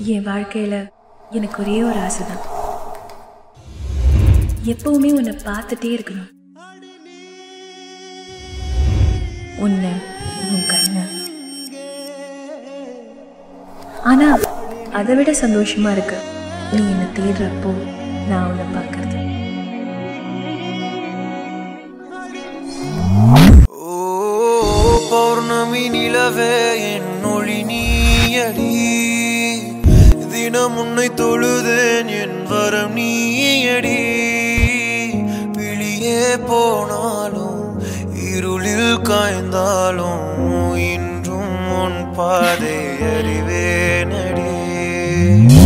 என் வாழ்க்கையில் எனக்கு ஒரே ஒரு ஆசை தான் எப்பவுமே உன்னை பார்த்துட்டே இருக்கணும் உன்னை உன் கண்ணு ஆனா அதை விட சந்தோஷமா இருக்கு நீ என்னை தேடுறப்போ நான் உன்னை பார்க்கறது ஓ பௌர்ணமி நிலவே என் ஒளி நீயடி தினம் உன்னை தொழுதேன் என் வரம் நீயடி விழியே போனாலும் இருளில் காய்ந்தாலும் இன்றும் உன் பாதை அறிவேனடி